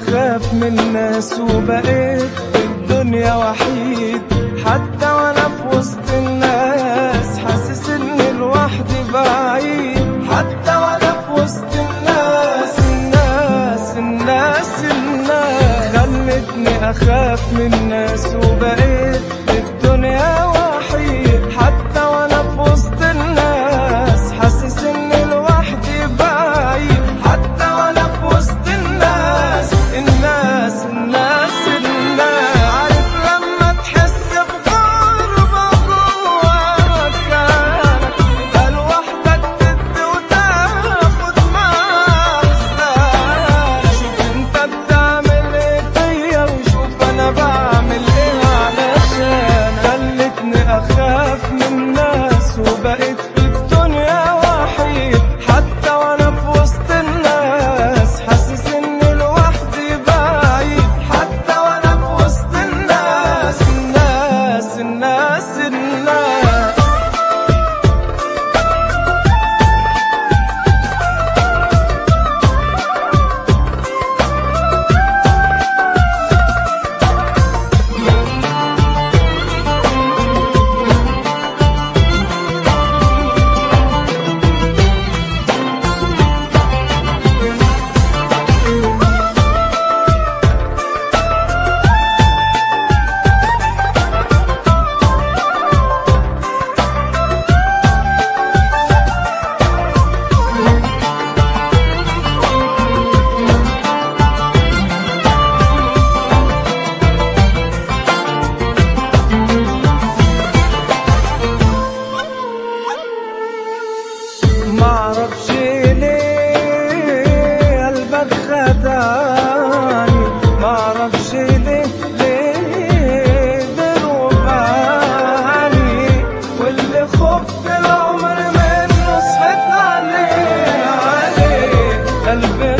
أخاف من الناس وبقيت في الدنيا وحيد حتى وأنا في وسط الناس حاسس إني لوحدي بعيد حتى وأنا في وسط الناس الناس الناس الناس خلتني أخاف من الناس وبقيت في الدنيا وحيد حتى وأنا في وسط الناس حاسس إني لوحدي بعيد حتى وأنا في وسط الناس الناس الناس الناس عارف لما تحس بغربة جوا مكانك تبقى لوحدك تدي وتاخد مع أحزانك شوف انت بتعمل ايه فيا وشوف انا بعمل ايه علشان خلتني اخاف من الناس وبقيت في الدنيا وحيد حتى وانا في وسط الناس حاسس اني لوحدي بعيد حتى وانا في وسط الناس الناس الناس الناس معرفش ليه قلبك خدعني معرفش ليه ليه دروباني واللي خفت العمر منه صحيت عليه عليه قلبي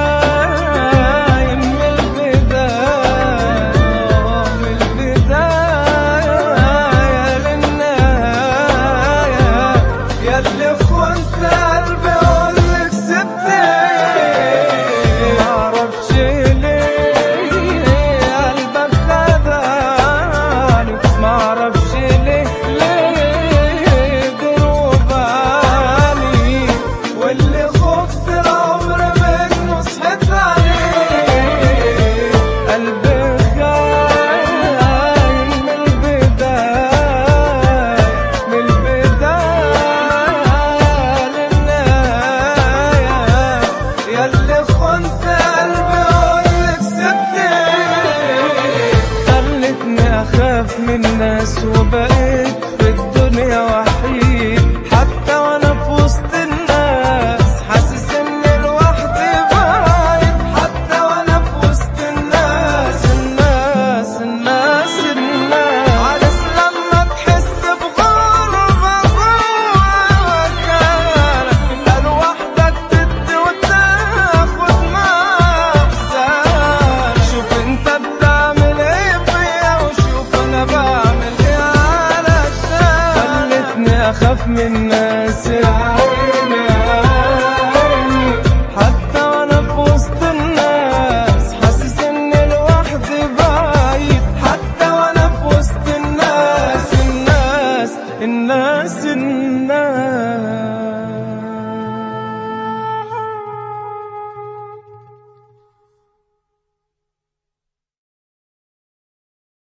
خاين من البداية من البداية للنهاية ياللي خنت قلبي اقولك سبتني معرفش ليه قلبك خدعني معرفش ليه ليه دروباني واللي خفت العمر منه صحيت عليه قلبي خاين من البداية من البداية للنهاية ياللي خنت قلبي اقولك سبتني خلتني اخاف من الناس وبقيت في الدنيا وحيد حتى وانا في وسط الناس حاسس اني لوحدي بعيد حتى وانا في وسط الناس الناس الناس الناس عارف لما تحس بغربة جوا مكانك تبقى لوحدك تدي وتاخد مع أحزانك شوف انت بتعمل ايه فيا وشوف انا بعمل ايه علشان خلتني اخاف من الناس